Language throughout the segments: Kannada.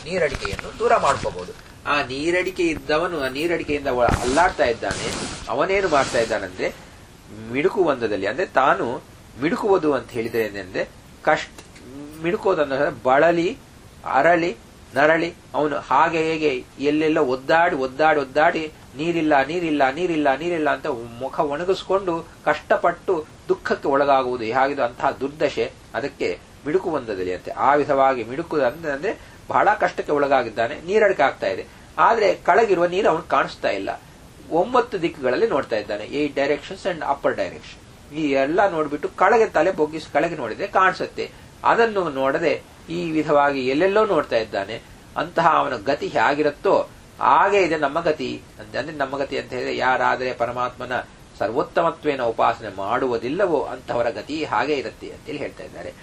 ನೀರಡಿಕೆಯನ್ನು ದೂರ ಮಾಡ್ಕೋಬಹುದು ಆ ನೀರಡಿಕೆ ಇದ್ದವನು ಆ ನೀರಡಿಕೆಯಿಂದ ಒಳ- ಅಲ್ಲಾಡ್ತಾ ಇದ್ದಾನೆ ಅವನೇನು ಮಾಡ್ತಾ ಇದ್ದಾನಂದ್ರೆ ಮಿಡುಕು ಒಂದದಲ್ಲಿ ಅಂದ್ರೆ ತಾನು ಮಿಡುಕುವುದು ಅಂತ ಹೇಳಿದ್ರೆ ಏನಂದ್ರೆ ಕಷ್ಟ ಮಿಡುಕೋದನ್ನ ಬಳಲಿ ಅರಳಿ ನರಳಿ ಅವನು ಹಾಗೆ ಹೇಗೆ ಎಲ್ಲೆಲ್ಲ ಒದ್ದಾಡಿ ಒದ್ದಾಡಿ ಒದ್ದಾಡಿ ನೀರಿಲ್ಲ ನೀರಿಲ್ಲ ನೀರಿಲ್ಲ ನೀರಿಲ್ಲ ಅಂತ ಮುಖ ಒಣಗಿಸ್ಕೊಂಡು ಕಷ್ಟಪಟ್ಟು ದುಃಖಕ್ಕೆ ಒಳಗಾಗುವುದು ಹೇಗಿದು ಅಂತಹ ದುರ್ದಶೆ ಅದಕ್ಕೆ ಮಿಡುಕು ಬಂದದಲ್ಲಿ ಅಂತೆ ಆ ವಿಧವಾಗಿ ಮಿಡುಕು ಅಂದ್ರೆ ಬಹಳ ಕಷ್ಟಕ್ಕೆ ಒಳಗಾಗಿದ್ದಾನೆ ನೀರಡಿಕೆ ಆಗ್ತಾ ಇದೆ ಆದ್ರೆ ಕೆಳಗಿರುವ ನೀರು ಅವನು ಕಾಣಿಸ್ತಾ ಇಲ್ಲ ಒಂಬತ್ತು ದಿಕ್ಕುಗಳಲ್ಲಿ ನೋಡ್ತಾ ಇದ್ದಾನೆ eight directions and upper direction ಈ ಎಲ್ಲ ನೋಡ್ಬಿಟ್ಟು ಕೆಳಗೆ ತಲೆ ಬೊಗ್ಗಿಸಿ ಕೆಳಗೆ ನೋಡಿದ್ರೆ ಕಾಣಿಸುತ್ತೆ ಅದನ್ನು ನೋಡದೆ ಈ ವಿಧವಾಗಿ ಎಲ್ಲೆಲ್ಲೋ ನೋಡ್ತಾ ಇದ್ದಾನೆ ಅಂತಹ ಅವನ ಗತಿ ಹೇಗಿರುತ್ತೋ ಹಾಗೆ ಇದೆ ನಮ್ಮ ಗತಿ ಅಂತ ಅಂದ್ರೆ ನಮ್ಮ ಗತಿ ಅಂತ ಹೇಳಿದ್ರೆ ಯಾರಾದರೆ ಪರಮಾತ್ಮನ ಸರ್ವೋತ್ತಮತ್ವೇನ ಉಪಾಸನೆ ಮಾಡುವುದಿಲ್ಲವೋ ಅಂತವರ ಗತಿ ಹಾಗೆ ಇರುತ್ತೆ ಅಂತೇಳಿ ಹೇಳ್ತಾ ಇದ್ದಾರೆ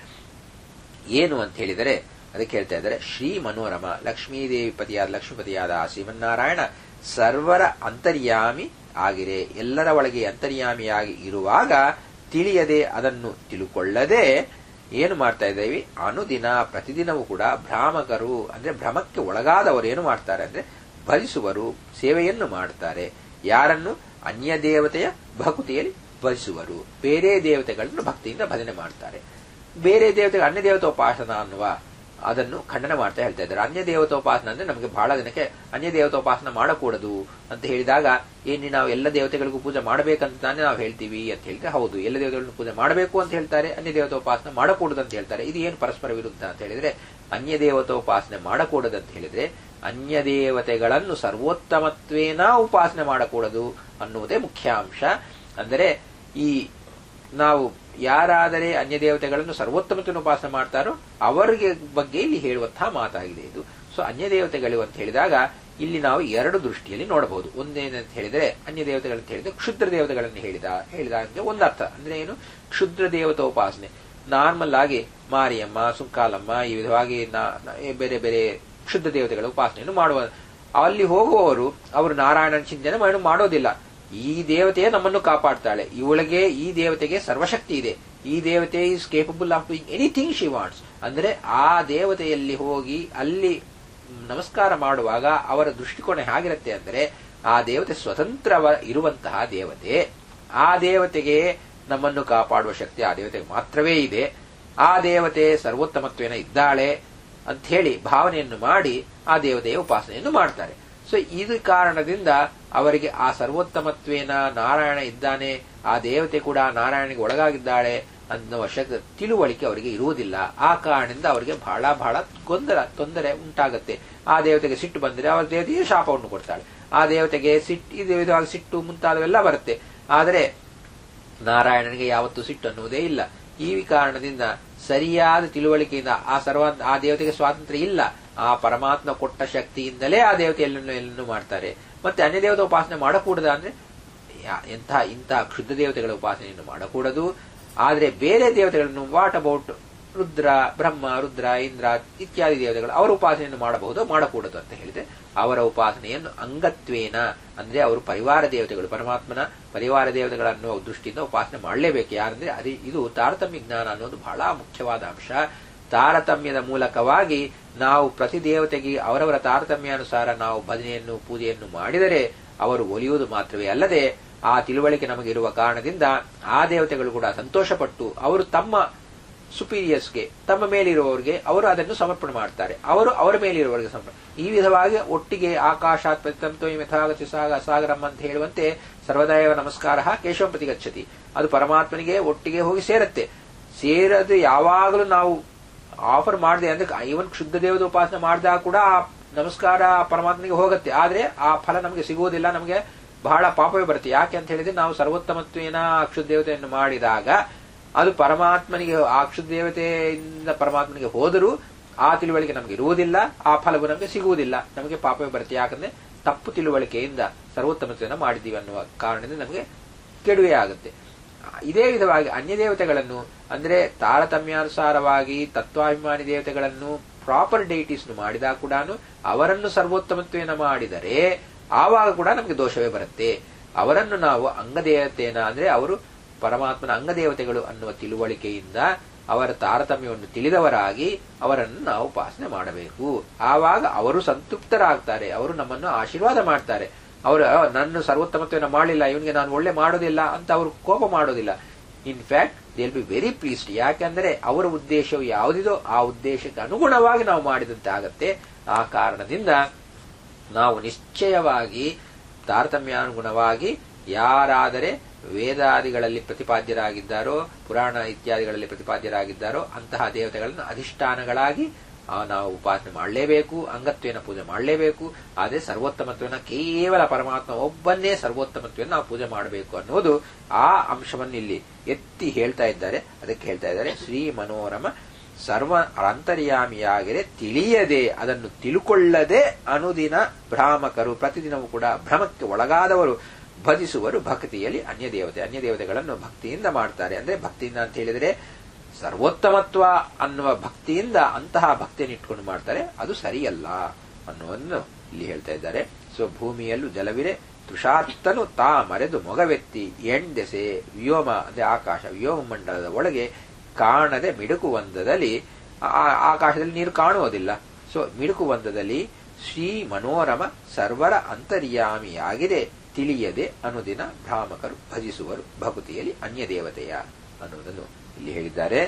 ಏನು ಅಂತ ಹೇಳಿದರೆ ಅದಕ್ಕೆ ಹೇಳ್ತಾ ಇದ್ದಾರೆ ಶ್ರೀ ಮನೋರಮ ಲಕ್ಷ್ಮೀದೇವಿ ಪತಿಯಾದ ಲಕ್ಷ್ಮೀಪತಿಯಾದ ಆ ಶ್ರೀಮನ್ನಾರಾಯಣ ಸರ್ವರ ಅಂತರ್ಯಾಮಿ ಆಗಿದೆ ಎಲ್ಲರ ಒಳಗೆ ಅಂತರ್ಯಾಮಿಯಾಗಿ ಇರುವಾಗ ತಿಳಿಯದೆ ಅದನ್ನು ತಿಳುಕೊಳ್ಳದೆ ಏನು ಮಾಡ್ತಾ ಇದ್ದೇವೆ ಅನುದಿನ ಪ್ರತಿದಿನವೂ ಕೂಡ ಭ್ರಾಮಕರು ಅಂದ್ರೆ ಭ್ರಮಕ್ಕೆ ಒಳಗಾದವರು ಏನು ಮಾಡ್ತಾರೆ ಅಂದ್ರೆ ಭಜಿಸುವರು ಸೇವೆಯನ್ನು ಮಾಡ್ತಾರೆ ಯಾರನ್ನು ಅನ್ಯ ದೇವತೆಯ ಭಕ್ತಿಯಲ್ಲಿ ಭಜಿಸುವರು ಬೇರೆ ದೇವತೆಗಳನ್ನು ಭಕ್ತಿಯಿಂದ ಭಜನೆ ಮಾಡ್ತಾರೆ ಬೇರೆ ದೇವತೆಗಳು ಅನ್ಯ ದೇವತೋಪಾಸನ ಅನ್ನುವ ಅದನ್ನು ಖಂಡನೆ ಮಾಡ್ತಾ ಹೇಳ್ತಾ ಇದ್ದಾರೆ ಅನ್ಯ ದೇವತೋಪಾಸನ ಅಂದ್ರೆ ನಮಗೆ ಬಹಳ ಜನಕ್ಕೆ ಅನ್ಯ ದೇವತೋಪಾಸನ ಮಾಡಕೂಡದು ಅಂತ ಹೇಳಿದಾಗ ಏನಿ ನಾವು ಎಲ್ಲ ದೇವತೆಗಳಿಗೂ ಪೂಜೆ ಮಾಡಬೇಕಂತ ತಾನೇ ನಾವು ಹೇಳ್ತೀವಿ ಅಂತ ಹೇಳಿದ್ರೆ ಹೌದು ಎಲ್ಲ ದೇವತೆಗಳನ್ನು ಪೂಜೆ ಮಾಡಬೇಕು ಅಂತ ಹೇಳ್ತಾರೆ ಅನ್ಯ ದೇವತೋಪಾಸನ ಮಾಡಕೂಡದು ಅಂತ ಹೇಳ್ತಾರೆ ಇದು ಏನು ಪರಸ್ಪರ ವಿರುದ್ಧ ಅಂತ ಹೇಳಿದ್ರೆ ಅನ್ಯ ದೇವತೋಪಾಸನೆ ಮಾಡಕೂಡದು ಅಂತ ಹೇಳಿದ್ರೆ ಅನ್ಯ ದೇವತೆಗಳನ್ನು ಸರ್ವೋತ್ತಮತ್ವೇನ ಉಪಾಸನೆ ಮಾಡಕೂಡದು ಅನ್ನುವುದೇ ಮುಖ್ಯಾಂಶ ಅಂದರೆ ಈ ನಾವು ಯಾರಾದರೆ ಅನ್ಯ ದೇವತೆಗಳನ್ನು ಸರ್ವೋತ್ತಮತ್ವನ ಉಪಾಸನೆ ಮಾಡ್ತಾರೋ ಅವರಿಗೆ ಬಗ್ಗೆ ಇಲ್ಲಿ ಹೇಳುವಂತಹ ಮಾತಾಗಿದೆ ಇದು ಸೊ ಅನ್ಯ ದೇವತೆಗಳು ಅಂತ ಹೇಳಿದಾಗ ಇಲ್ಲಿ ನಾವು ಎರಡು ದೃಷ್ಟಿಯಲ್ಲಿ ನೋಡಬಹುದು ಒಂದೇನಂತ ಹೇಳಿದರೆ ಅನ್ಯ ದೇವತೆಗಳಂತ ಹೇಳಿದ್ರೆ ಕ್ಷುದ್ರ ದೇವತೆಗಳನ್ನು ಹೇಳಿದ ಹೇಳಿದ ಅಂದ್ರೆ ಒಂದರ್ಥ ಅಂದ್ರೆ ಏನು ಕ್ಷುದ್ರ ದೇವತಾ ಉಪಾಸನೆ ನಾರ್ಮಲ್ ಆಗಿ ಮಾರಿಯಮ್ಮ ಸುಂಕಾಲಮ್ಮ ಈ ವಿಧವಾಗಿ ನಾ- ನಾ- ಬೇರೆ ಬೇರೆ ಕ್ಷುದ್ರ ದೇವತೆಗಳ ಉಪಾಸನೆಯನ್ನು ಮಾಡುವ ಅಲ್ಲಿ ಹೋಗುವವರು ಅವರು ನಾರಾಯಣನ ಚಿಂತನೆ ಮಾಡಿ- ಮಾಡೋದಿಲ್ಲ ಈ ದೇವತೆಯೇ ನಮ್ಮನ್ನು ಕಾಪಾಡ್ತಾಳೆ ಇವಳಿಗೆ ಈ ದೇವತೆಗೆ ಸರ್ವಶಕ್ತಿ ಇದೆ ಈ ದೇವತೆ is capable of doing anything she wants ಅಂದ್ರೆ ಆ ದೇವತೆಯಲ್ಲಿ ಹೋಗಿ ಅಲ್ಲಿ ನಮಸ್ಕಾರ ಮಾಡುವಾಗ ಅವರ ದೃಷ್ಟಿಕೋನ ಹೇಗಿರುತ್ತೆ ಅಂದ್ರೆ ಆ ದೇವತೆ ಸ್ವತಂತ್ರ ಇರುವಂತಹ ದೇವತೆ ಆ ದೇವತೆಗೆ ನಮ್ಮನ್ನು ಕಾಪಾಡುವ ಶಕ್ತಿ ಆ ದೇವತೆಗೆ ಮಾತ್ರವೇ ಇದೆ ಆ ದೇವತೆ ಸರ್ವೋತ್ತಮತ್ವೇನ ಇದ್ದಾಳೆ ಅಂತ ಹೇಳಿ ಭಾವನೆಯನ್ನು ಮಾಡಿ ಆ ದೇವತೆಯ ಉಪಾಸನೆಯನ್ನು ಮಾಡ್ತಾರೆ ಸೊ ಇದು ಕಾರಣದಿಂದ ಅವರಿಗೆ ಆ ಸರ್ವೋತ್ತಮತ್ವೇನ ನಾರಾಯಣ ಇದ್ದಾನೆ ಆ ದೇವತೆ ಕೂಡ ನಾರಾಯಣಿಗೆ ಒಳಗಾಗಿದ್ದಾಳೆ ಅನ್ನುವ ಶಕ್ ತಿಳುವಳಿಕೆ ಅವರಿಗೆ ಇರುವುದಿಲ್ಲ ಆ ಕಾರಣದಿಂದ ಅವರಿಗೆ ಬಹಳ ಬಹಳ ಗೊಂದಲ ತೊಂದರೆ ಉಂಟಾಗುತ್ತೆ ಆ ದೇವತೆಗೆ ಸಿಟ್ಟು ಬಂದರೆ ಅವರ ದೇವತೆಗೆ ಶಾಪವನ್ನು ಕೊಡ್ತಾಳೆ ಆ ದೇವತೆಗೆ ಸಿಟ್ಟು ಇದು ವಿಧವಾಗಿ ಸಿಟ್ಟು ಮುಂತಾದವೆಲ್ಲ ಬರುತ್ತೆ ಆದರೆ ನಾರಾಯಣನಿಗೆ ಯಾವತ್ತೂ ಸಿಟ್ಟು ಅನ್ನುವುದೇ ಇಲ್ಲ ಈ ಕಾರಣದಿಂದ ಸರಿಯಾದ ತಿಳುವಳಿಕೆಯಿಂದ ಆ ಸರ್ವ ಆ ದೇವತೆಗೆ ಸ್ವಾತಂತ್ರ್ಯ ಇಲ್ಲ ಆ ಪರಮಾತ್ಮ ಕೊಟ್ಟ ಶಕ್ತಿಯಿಂದಲೇ ಆ ದೇವತೆ ಎಲ್ಲನ್ನು ಎಲ್ಲನ್ನು ಮಾಡ್ತಾರೆ ಮತ್ತೆ ಅನ್ಯ ದೇವತೆ ಉಪಾಸನೆ ಮಾಡಕೂಡದ ಅಂದ್ರೆ ಯಾ- ಎಂತಹ ಇಂತಹ ಕ್ಷುದ್ಧ ದೇವತೆಗಳ ಉಪಾಸನೆಯನ್ನು ಮಾಡಕೂಡದು ಆದರೆ ಬೇರೆ ದೇವತೆಗಳನ್ನು ವಾಟ್ ಅಬೌಟ್ ರುದ್ರ ಬ್ರಹ್ಮ ರುದ್ರ ಇಂದ್ರ ಇತ್ಯಾದಿ ದೇವತೆಗಳು ಅವರ ಉಪಾಸನೆಯನ್ನು ಮಾಡಬಹುದು ಮಾಡಕೂಡದು ಅಂತ ಹೇಳಿದ್ರೆ ಅವರ ಉಪಾಸನೆಯನ್ನು ಅಂಗತ್ವೇನ ಅಂದ್ರೆ ಅವರು ಪರಿವಾರ ದೇವತೆಗಳು ಪರಮಾತ್ಮನ ಪರಿವಾರ ದೇವತೆಗಳನ್ನು ದೃಷ್ಟಿಯಿಂದ ಉಪಾಸನೆ ಮಾಡಲೇಬೇಕು ಯಾರಂದ್ರೆ ಅದೇ ಇದು ತಾರತಮ್ಯ ಜ್ಞಾನ ಅನ್ನೋದು ಬಹಳ ಮುಖ್ಯವಾದ ಅಂಶ ತಾರತಮ್ಯದ ಮೂಲಕವಾಗಿ ನಾವು ಪ್ರತಿ ದೇವತೆಗೆ ಅವರವರ ತಾರತಮ್ಯಾನುಸಾರ ನಾವು ಭಜನೆಯನ್ನು ಪೂಜೆಯನ್ನು ಮಾಡಿದರೆ ಅವರು ಒಲಿಯುವುದು ಮಾತ್ರವೇ ಅಲ್ಲದೆ ಆ ತಿಳುವಳಿಕೆ ನಮಗಿರುವ ಕಾರಣದಿಂದ ಆ ದೇವತೆಗಳು ಕೂಡ ಸಂತೋಷಪಟ್ಟು ಅವರು ತಮ್ಮ ಸುಪೀರಿಯರ್ಸ್ಗೆ ತಮ್ಮ ಮೇಲಿರುವವರಿಗೆ ಅವರು ಅದನ್ನು ಸಮರ್ಪಣೆ ಮಾಡ್ತಾರೆ ಅವರು ಅವರ ಮೇಲಿರುವವರಿಗೆ ಸಮರ್ಪಣೆ ಈ ವಿಧವಾಗಿ ಒಟ್ಟಿಗೆ ಆಕಾಶಾತ್ ಪ್ರತಿತಂತೋ ಯಥಾಗತಿ ಸಾಗ ಸಾಗರಂ ಅಂತ ಹೇಳುವಂತೆ ಸರ್ವದೈವ ನಮಸ್ಕಾರ ಕೇಶವಪತಿ ಗಚ್ಚತಿ ಅದು ಪರಮಾತ್ಮನಿಗೆ ಒಟ್ಟಿಗೆ ಹೋಗಿ ಸೇರುತ್ತೆ ಸೇರದು ಯಾವಾಗಲೂ ನಾವು ಆಫರ್ ಮಾಡದೆ ಅಂದ್ರೆ ಇವನ್ ಕ್ಷುದ್ಧ ದೇವದ ಉಪಾಸನೆ ಮಾಡಿದಾಗ ಕೂಡ ಆ ನಮಸ್ಕಾರ ಪರಮಾತ್ಮನಿಗೆ ಹೋಗುತ್ತೆ ಆದ್ರೆ ಆ ಫಲ ನಮಗೆ ಸಿಗುವುದಿಲ್ಲ ನಮಗೆ ಬಹಳ ಪಾಪವೇ ಬರುತ್ತೆ ಯಾಕೆ ಅಂತ ಹೇಳಿದ್ರೆ ನಾವು ಸರ್ವೋತ್ತಮತ್ವೇನ ಅಕ್ಷುದ್ಧ ದೇವತೆಯನ್ನು ಮಾಡಿದಾಗ ಅದು ಪರಮಾತ್ಮನಿಗೆ ಆ ಕ್ಷುದ್ಧ ದೇವತೆಯಿಂದ ಪರಮಾತ್ಮನಿಗೆ ಹೋದರೂ ಆ ತಿಳುವಳಿಕೆ ನಮಗೆ ಇರುವುದಿಲ್ಲ ಆ ಫಲವು ನಮಗೆ ಸಿಗುವುದಿಲ್ಲ ನಮಗೆ ಪಾಪವೇ ಬರುತ್ತೆ ಯಾಕಂದ್ರೆ ತಪ್ಪು ತಿಳುವಳಿಕೆಯಿಂದ ಸರ್ವೋತ್ತಮತ್ವೇನ ಮಾಡಿದ್ದೀವಿ ಅನ್ನುವ ಕಾರಣದಿಂದ ನಮಗೆ ಕೆಡುವೆ ಆಗುತ್ತೆ ಇದೇ ವಿಧವಾಗಿ ಅನ್ಯ ದೇವತೆಗಳನ್ನು ಅಂದ್ರೆ ತಾರತಮ್ಯಾನುಸಾರವಾಗಿ ತತ್ವಾಭಿಮಾನಿ ದೇವತೆಗಳನ್ನು ಪ್ರಾಪರ್ ಡೇಟೀಸ್ ಮಾಡಿದಾಗ ಕೂಡ ಅವರನ್ನು ಸರ್ವೋತ್ತಮತ್ವೇನ ಮಾಡಿದರೆ ಆವಾಗ ಕೂಡ ನಮಗೆ ದೋಷವೇ ಬರುತ್ತೆ ಅವರನ್ನು ನಾವು ಅಂಗದೇವತೆಯನ್ನ ಅಂದ್ರೆ ಅವರು ಪರಮಾತ್ಮನ ಅಂಗದೇವತೆಗಳು ಅನ್ನುವ ತಿಳುವಳಿಕೆಯಿಂದ ಅವರ ತಾರತಮ್ಯವನ್ನು ತಿಳಿದವರಾಗಿ ಅವರನ್ನು ನಾವು ಉಪಾಸನೆ ಮಾಡಬೇಕು ಆವಾಗ ಅವರು ಸಂತೃಪ್ತರಾಗ್ತಾರೆ ಅವರು ನಮ್ಮನ್ನು ಆಶೀರ್ವಾದ ಮಾಡ್ತಾರೆ ಅವರು ನನ್ನ ಸರ್ವೋತ್ತಮತ್ವವನ್ನು ಮಾಡಲಿಲ್ಲ ಇವನಿಗೆ ನಾನು ಒಳ್ಳೆ ಮಾಡೋದಿಲ್ಲ ಅಂತ ಅವರು ಕೋಪ ಮಾಡೋದಿಲ್ಲ in fact they be very pleased ಯಾಕೆಂದರೆ ಅವರ ಉದ್ದೇಶವು ಯಾವುದಿದೋ ಆ ಉದ್ದೇಶಕ್ಕೆ ಅನುಗುಣವಾಗಿ ನಾವು ಮಾಡಿದಂತೆ ಆಗತ್ತೆ ಆ ಕಾರಣದಿಂದ ನಾವು ನಿಶ್ಚಯವಾಗಿ ತಾರತಮ್ಯಾನುಗುಣವಾಗಿ ಯಾರಾದರೆ ವೇದಾದಿಗಳಲ್ಲಿ ಪ್ರತಿಪಾದ್ಯರಾಗಿದ್ದಾರೋ ಪುರಾಣ ಇತ್ಯಾದಿಗಳಲ್ಲಿ ಪ್ರತಿಪಾದ್ಯರಾಗಿದ್ದಾರೋ ಅಂತಹ ದೇವತೆಗಳನ್ನು ಅಧಿಷ್ಠಾನಗಳಾಗಿ ನಾವು ಉಪಾಸನೆ ಮಾಡಲೇಬೇಕು ಅಂಗತ್ವೇನ ಪೂಜೆ ಮಾಡಲೇಬೇಕು ಆದರೆ ಸರ್ವೋತ್ತಮತ್ವನ ಕೇವಲ ಪರಮಾತ್ಮ ಒಬ್ಬನ್ನೇ ಸರ್ವೋತ್ತಮತ್ವವನ್ನು ನಾವು ಪೂಜೆ ಮಾಡಬೇಕು ಅನ್ನೋದು ಆ ಅಂಶವನ್ನು ಇಲ್ಲಿ ಎತ್ತಿ ಹೇಳ್ತಾ ಇದ್ದಾರೆ ಅದಕ್ಕೆ ಹೇಳ್ತಾ ಇದ್ದಾರೆ ಶ್ರೀ ಮನೋರಮ ಸರ್ವ ಅಂತರ್ಯಾಮಿಯಾಗಿರೆ ತಿಳಿಯದೆ ಅದನ್ನು ತಿಳುಕೊಳ್ಳದೆ ಅನುದಿನ ಭ್ರಾಮಕರು ಪ್ರತಿದಿನವೂ ಕೂಡ ಭ್ರಮಕ್ಕೆ ಒಳಗಾದವರು ಭಜಿಸುವರು ಭಕ್ತಿಯಲ್ಲಿ ಅನ್ಯ ದೇವತೆ ಅನ್ಯ ದೇವತೆಗಳನ್ನು ಭಕ್ತಿಯಿಂದ ಮಾಡ್ತಾರೆ ಅಂದ್ರೆ ಭಕ್ತಿಯಿಂದ ಅಂತ ಹೇಳಿದರೆ ಸರ್ವೋತ್ತಮತ್ವ ಅನ್ನುವ ಭಕ್ತಿಯಿಂದ ಅಂತಹ ಭಕ್ತಿಯನ್ನು ಇಟ್ಕೊಂಡು ಮಾಡ್ತಾರೆ ಅದು ಸರಿಯಲ್ಲ ಅನ್ನೋದನ್ನು ಇಲ್ಲಿ ಹೇಳ್ತಾ ಇದ್ದಾರೆ ಸೊ ಭೂಮಿಯಲ್ಲೂ ಜಲವಿರೆ ತುಷಾರ್ತನು ತಾ ಮರೆದು ಮೊಗವೆತ್ತಿ ಎಣ್ದೆಸೆ ವ್ಯೋಮ ಅಂದ್ರೆ ಆಕಾಶ ವ್ಯೋಮ ಮಂಡಲದ ಒಳಗೆ ಕಾಣದೆ ಮಿಡುಕು ಒಂದದಲ್ಲಿ ಆಕಾಶದಲ್ಲಿ ನೀರು ಕಾಣುವುದಿಲ್ಲ ಸೊ ಮಿಡುಕು ಒಂದದಲ್ಲಿ ಶ್ರೀ ಮನೋರಮ ಸರ್ವರ ಅಂತರ್ಯಾಮಿಯಾಗಿದೆ ತಿಳಿಯದೆ ಅನುದಿನ ಭ್ರಾಮಕರು ಭಜಿಸುವರು ಭಕುತಿಯಲ್ಲಿ ಅನ್ಯ ದೇವತೆಯ ಅನ್ನುವುದನ್ನು ಇಲ್ಲಿ ಹೇಳಿದ್ದಾರೆ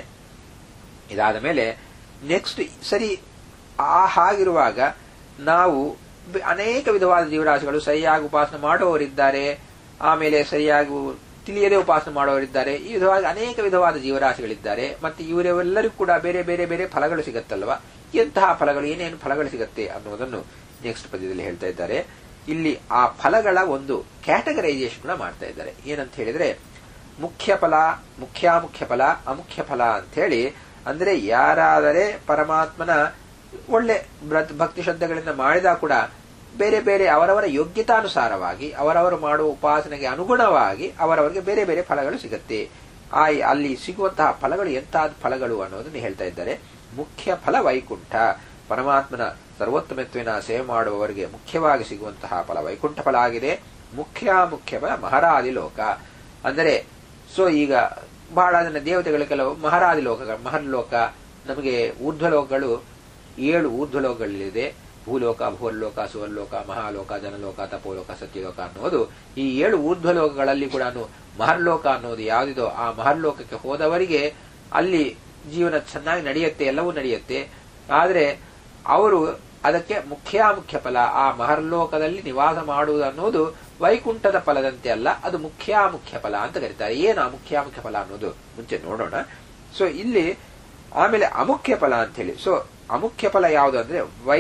ಇದಾದ ಮೇಲೆ ನೆಕ್ಸ್ಟ್ ಸರಿ ಆ ಹಾಗಿರುವಾಗ ನಾವು ಅನೇಕ ವಿಧವಾದ ಜೀವರಾಶಿಗಳು ಸರಿಯಾಗಿ ಉಪಾಸನೆ ಮಾಡುವವರಿದ್ದಾರೆ ಆಮೇಲೆ ಸರಿಯಾಗಿ ತಿಳಿಯದೆ ಉಪಾಸನೆ ಮಾಡುವವರಿದ್ದಾರೆ ಈ ವಿಧವಾಗಿ ಅನೇಕ ವಿಧವಾದ ಜೀವರಾಶಿಗಳಿದ್ದಾರೆ ಮತ್ತೆ ಇವರೆಲ್ಲರಿಗೂ ಕೂಡ ಬೇರೆ ಬೇರೆ ಬೇರೆ ಫಲಗಳು ಸಿಗತ್ತಲ್ವಾ ಎಂತಹ ಫಲಗಳು ಏನೇನು ಫಲಗಳು ಸಿಗತ್ತೆ ಅನ್ನುವುದನ್ನು ನೆಕ್ಸ್ಟ್ ಪದ್ಯದಲ್ಲಿ ಹೇಳ್ತಾ ಇದ್ದಾರೆ ಇಲ್ಲಿ ಆ ಫಲಗಳ ಒಂದು ಕ್ಯಾಟಗರೈಸೇಷನ್ ಕೂಡ ಮಾಡ್ತಾ ಇದ್ದಾರೆ ಏನಂತ ಹೇಳಿದ್ರೆ ಮುಖ್ಯ ಫಲ ಮುಖ್ಯಾಮುಖ್ಯ ಫಲ ಅಮುಖ್ಯ ಫಲ ಅಂತ ಹೇಳಿ ಅಂದ್ರೆ ಯಾರಾದರೆ ಪರಮಾತ್ಮನ ಒಳ್ಳೆ ಭಕ್ತಿ ಶ್ರದ್ಧೆಗಳಿಂದ ಮಾಡಿದ ಕೂಡ ಬೇರೆ ಬೇರೆ ಅವರವರ ಯೋಗ್ಯತಾನುಸಾರವಾಗಿ ಅವರವರು ಮಾಡುವ ಉಪಾಸನೆಗೆ ಅನುಗುಣವಾಗಿ ಅವರವರಿಗೆ ಬೇರೆ ಬೇರೆ ಫಲಗಳು ಸಿಗುತ್ತೆ ಆ ಅಲ್ಲಿ ಸಿಗುವಂತಹ ಫಲಗಳು ಎಂತಾದ ಫಲಗಳು ಅನ್ನೋದನ್ನು ಹೇಳ್ತಾ ಇದ್ದಾರೆ ಮುಖ್ಯ ಫಲ ವೈಕುಂಠ ಪರಮಾತ್ಮನ ಸರ್ವೋತ್ತಮತ್ವನ ಸೇವೆ ಮಾಡುವವರಿಗೆ ಮುಖ್ಯವಾಗಿ ಸಿಗುವಂತಹ ಫಲ ವೈಕುಂಠ ಫಲ ಆಗಿದೆ ಮುಖ್ಯ ಮುಖ್ಯ ಫಲ ಮಹಾರಾದಿ ಲೋಕ ಅಂದರೆ ಸೊ ಈಗ ಬಹಳ ಜನ ದೇವತೆಗಳು ಕೆಲವು ಮಹಾರಾದಿ ಲೋಕಗಳು ಮಹರ್ಲೋಕ ನಮಗೆ ಊರ್ಧ್ವಲೋಕಗಳು ಏಳು ಊರ್ಧ್ವಲೋಕಗಳಿದೆ ಭೂಲೋಕ ಭೂರ್ಲೋಕ ಸುವರ್ಲೋಕ ಮಹಾಲೋಕ ಜನಲೋಕ ತಪೋಲೋಕ ಸತ್ಯಲೋಕ ಅನ್ನೋದು ಈ ಏಳು ಊರ್ಧ್ವಲೋಕಗಳಲ್ಲಿ ಕೂಡ ಮಹರ್ಲೋಕ ಅನ್ನೋದು ಯಾವುದಿದೋ ಆ ಮಹರ್ಲೋಕಕ್ಕೆ ಹೋದವರಿಗೆ ಅಲ್ಲಿ ಜೀವನ ಚೆನ್ನಾಗಿ ನಡೆಯುತ್ತೆ ಎಲ್ಲವೂ ನಡೆಯುತ್ತೆ ಆದರೆ ಅವರು ಅದಕ್ಕೆ ಮುಖ್ಯಾಮುಖ್ಯ ಫಲ ಆ ಮಹರ್ಲೋಕದಲ್ಲಿ ನಿವಾಸ ಮಾಡುವುದು ಅನ್ನೋದು ವೈಕುಂಠದ ಫಲದಂತೆ ಅಲ್ಲ ಅದು ಮುಖ್ಯಾಮುಖ್ಯ ಫಲ ಅಂತ ಕರೀತಾರೆ ಏನು ಆ ಮುಖ್ಯಾಮುಖ್ಯ ಫಲ ಅನ್ನೋದು ಮುಂಚೆ ನೋಡೋಣ ಸೊ ಇಲ್ಲಿ ಆಮೇಲೆ ಅಮುಖ್ಯ ಫಲ ಅಂತ ಹೇಳಿ ಸೊ ಅಮುಖ್ಯ ಫಲ ಯಾವುದು ಅಂದ್ರೆ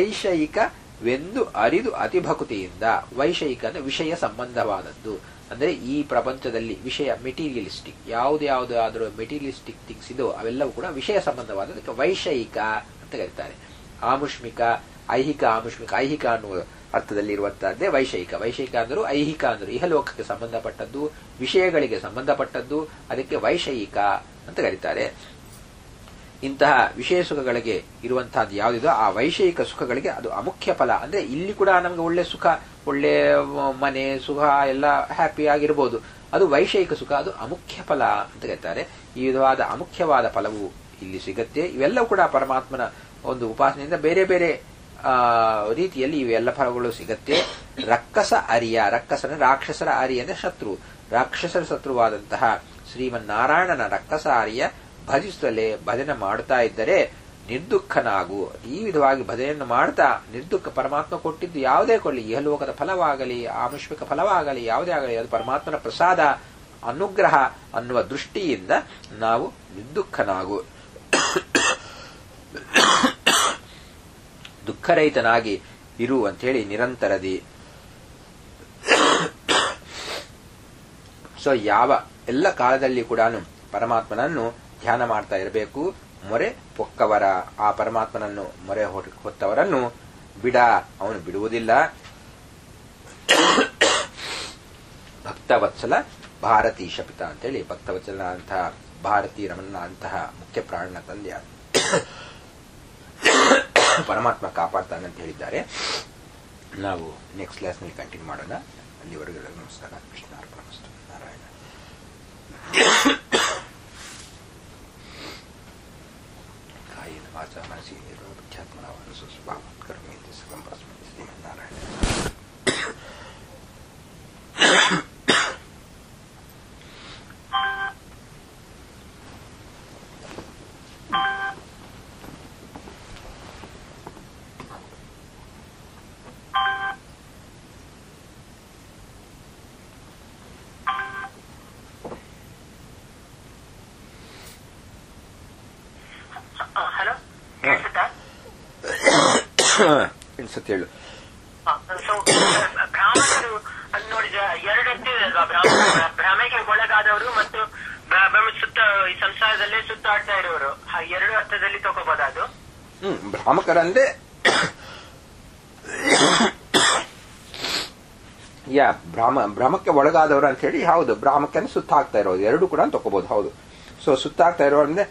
ವೈಷಯಿಕವೆಂದು ಅರಿದು ಅತಿಭಕುತಿಯಿಂದ ವೈಷಯಿಕ ಅಂದ್ರೆ ವಿಷಯ ಸಂಬಂಧವಾದದ್ದು ಅಂದ್ರೆ ಈ ಪ್ರಪಂಚದಲ್ಲಿ ವಿಷಯ ಮೆಟೀರಿಯಲಿಸ್ಟಿಕ್ ಯಾವ್ದು ಯಾವ್ದು ಆದರೂ ಮೆಟೀರಿಯಲಿಸ್ಟಿಕ್ ಥಿಂಗ್ಸ್ ಇದೋ ಅವೆಲ್ಲವೂ ಕೂಡ ವಿಷಯ ಸಂಬಂಧವಾದದಕ್ಕೆ ವೈಷಯಿಕ ಅಂತ ಕರೀತಾರೆ ಆಮುಷ್ಮಿಕ ಐಹಿಕ ಆಮುಷ್ಮಿಕ ಐಹಿಕ ಅನ್ನುವ ಅರ್ಥದಲ್ಲಿ ಇರುವಂತಹದ್ದೇ ವೈಷಯಿಕ ವೈಷಯಿಕ ಅಂದರೂ ಐಹಿಕ ಅಂದರು ಇಹಲೋಕಕ್ಕೆ ಸಂಬಂಧಪಟ್ಟದ್ದು ವಿಷಯಗಳಿಗೆ ಸಂಬಂಧಪಟ್ಟದ್ದು ಅದಕ್ಕೆ ವೈಷಯಿಕ ಅಂತ ಕರೀತಾರೆ ಇಂತಹ ವಿಷಯ ಸುಖಗಳಿಗೆ ಇರುವಂತಹದ್ದು ಯಾವುದಿದೋ ಆ ವೈಷಯಿಕ ಸುಖಗಳಿಗೆ ಅದು ಅಮುಖ್ಯ ಫಲ ಅಂದ್ರೆ ಇಲ್ಲಿ ಕೂಡ ನಮಗೆ ಒಳ್ಳೆ ಸುಖ ಒಳ್ಳೆ ಮನೆ ಸುಖ ಎಲ್ಲ ಹ್ಯಾಪಿ ಆಗಿರ್ಬೋದು ಅದು ವೈಷಯಿಕ ಸುಖ ಅದು ಅಮುಖ್ಯ ಫಲ ಅಂತ ಕರೀತಾರೆ ಈ ವಿಧವಾದ ಅಮುಖ್ಯವಾದ ಫಲವು ಇಲ್ಲಿ ಸಿಗತ್ತೆ ಇವೆಲ್ಲವೂ ಕೂಡ ಪರಮಾತ್ಮನ ಒಂದು ಉಪಾಸನೆಯಿಂದ ಬೇರೆ ಬೇರೆ ಆ ರೀತಿಯಲ್ಲಿ ಇವೆಲ್ಲ ಫಲಗಳು ಸಿಗತ್ತೆ ರಕ್ಕಸ ಅರಿಯ ರಕ್ಕಸನ ರಾಕ್ಷಸರ ಅರಿಯ ಅಂದ್ರೆ ಶತ್ರು ರಾಕ್ಷಸರ ಶತ್ರುವಾದಂತಹ ಶ್ರೀಮನ್ನಾರಾಯಣನ ರಕ್ಕಸ ಆರ್ಯ ಭಜಿಸುತ್ತಲೇ ಭಜನೆ ಮಾಡುತ್ತಾ ಇದ್ದರೆ ನಿರ್ದುಃಖನಾಗು ಈ ವಿಧವಾಗಿ ಭಜನೆಯನ್ನು ಮಾಡ್ತಾ ನಿರ್ದುಃಖ ಪರಮಾತ್ಮ ಕೊಟ್ಟಿದ್ದು ಯಾವುದೇ ಕೊಳ್ಳಿ ಇಹಲೋಕದ ಫಲವಾಗಲಿ ಆಮುಷ್ಮಿಕ ಫಲವಾಗಲಿ ಯಾವುದೇ ಆಗಲಿ ಅದು ಪರಮಾತ್ಮನ ಪ್ರಸಾದ ಅನುಗ್ರಹ ಅನ್ನುವ ದೃಷ್ಟಿಯಿಂದ ನಾವು ನಿರ್ದುಃಖನಾಗು ದುಃಖರಹಿತನಾಗಿ ಇರು ಅಂತೇಳಿ ನಿರಂತರದಿ ಸೊ ಯಾವ ಎಲ್ಲ ಕಾಲದಲ್ಲಿ ಕೂಡ ಪರಮಾತ್ಮನನ್ನು ಧ್ಯಾನ ಮಾಡ್ತಾ ಇರಬೇಕು ಮೊರೆ ಪೊಕ್ಕವರ ಆ ಪರಮಾತ್ಮನನ್ನು ಮೊರೆ ಹೊತ್ತವರನ್ನು ಬಿಡ ಅವನು ಬಿಡುವುದಿಲ್ಲ ಭಕ್ತವತ್ಸಲ ಭಾರತೀ ಶಪಿತ ಅಂತೇಳಿ ಭಕ್ತವತ್ಸಲ ಅಂತಹ ಭಾರತೀ ರಮಣ ಅಂತಹ ಮುಖ್ಯ ಪ್ರಾಣನ ತಂದೆ ಪರಮಾತ್ಮ ಕಾಪಾಡ್ತಾನೆ ಅಂತ ಹೇಳಿದ್ದಾರೆ ನಾವು ನೆಕ್ಸ್ಟ್ ಕ್ಲಾಸ್ನಲ್ಲಿ ಕಂಟಿನ್ಯೂ ಮಾಡೋಣ ಅಲ್ಲಿವರೆಗೂ ನಮಸ್ಕಾರ ಕೃಷ್ಣಾರ್ಪಣ ನಾರಾಯಣ ಕಾಯಿನ ವಾಚ ಮನಸಿ ಖ್ಯಾತ್ಮನವನ್ನು ಸುಸ್ವಭಾವ ಕರ್ಮಿ ಸಕಲಂ ಪರಸ್ಮೈ ಶ್ರೀಮನ್ನಾರಾಯಣ ಹಲೋ ಕೇಳಿಸುತ್ತಾ ಇನ್ಸತ್ತೆ ಹೇಳು ಸೊ ಬ್ರಾಹ್ಮಣರು ಅಲ್ಲಿ ನೋಡಿದ ಎರಡು ಅಂತಿದೆ ಅಲ್ವಾ ಬ್ರಾಹ್ಮಣ ಭ್ರಮೆಗೆ ಒಳಗಾದವರು ಮತ್ತು ಭ್ರ- ಭ್ರಮೆ ಸುತ್ತ ಈ ಸಂಸಾರದಲ್ಲೇ ಸುತ್ತಾಡ್ತಾ ಇರೋರು ಆ ಎರಡು ಅರ್ಥದಲ್ಲಿ ತಗೋಬೋದಾ ಅದು ಹ್ಮ್ ಭ್ರಾಮಕರಂದ್ರೆ ಯಾ ಭ್ರಾಮ ಭ್ರಮಕ್ಕೆ ಒಳಗಾದವರು ಅಂತ ಹೇಳಿ ಹೌದು ಭ್ರಾಮಕ್ಕೆ ಸುತ್ತಾಗ್ತಾ ಇರೋದು ಎರಡು ಕೂಡ ತಗೋಬಹುದು ಹೌದು ಸೊ ಸುತ್ತಾಗ್ತಾ ಇರೋ ಅಂದ್ರೆ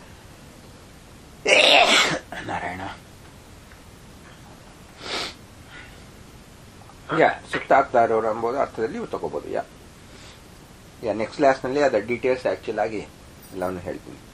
ನಾರಾಯಣ ಯಾ ಸುತ್ತಾಗ್ತಾ ಇರೋರು ಎಂಬುದು ಅರ್ಥದಲ್ಲಿ ಇವು ತಗೋಬಹುದು ಯಾ ಯಾ ನೆಕ್ಸ್ಟ್ ಕ್ಲಾಸ್ನಲ್ಲಿ ಅದರ ಡೀಟೇಲ್ಸ್ ಆಕ್ಚುಲ್ ಆಗಿ ಎಲ್ಲವನ್ನು ಹೇಳ್ತೀನಿ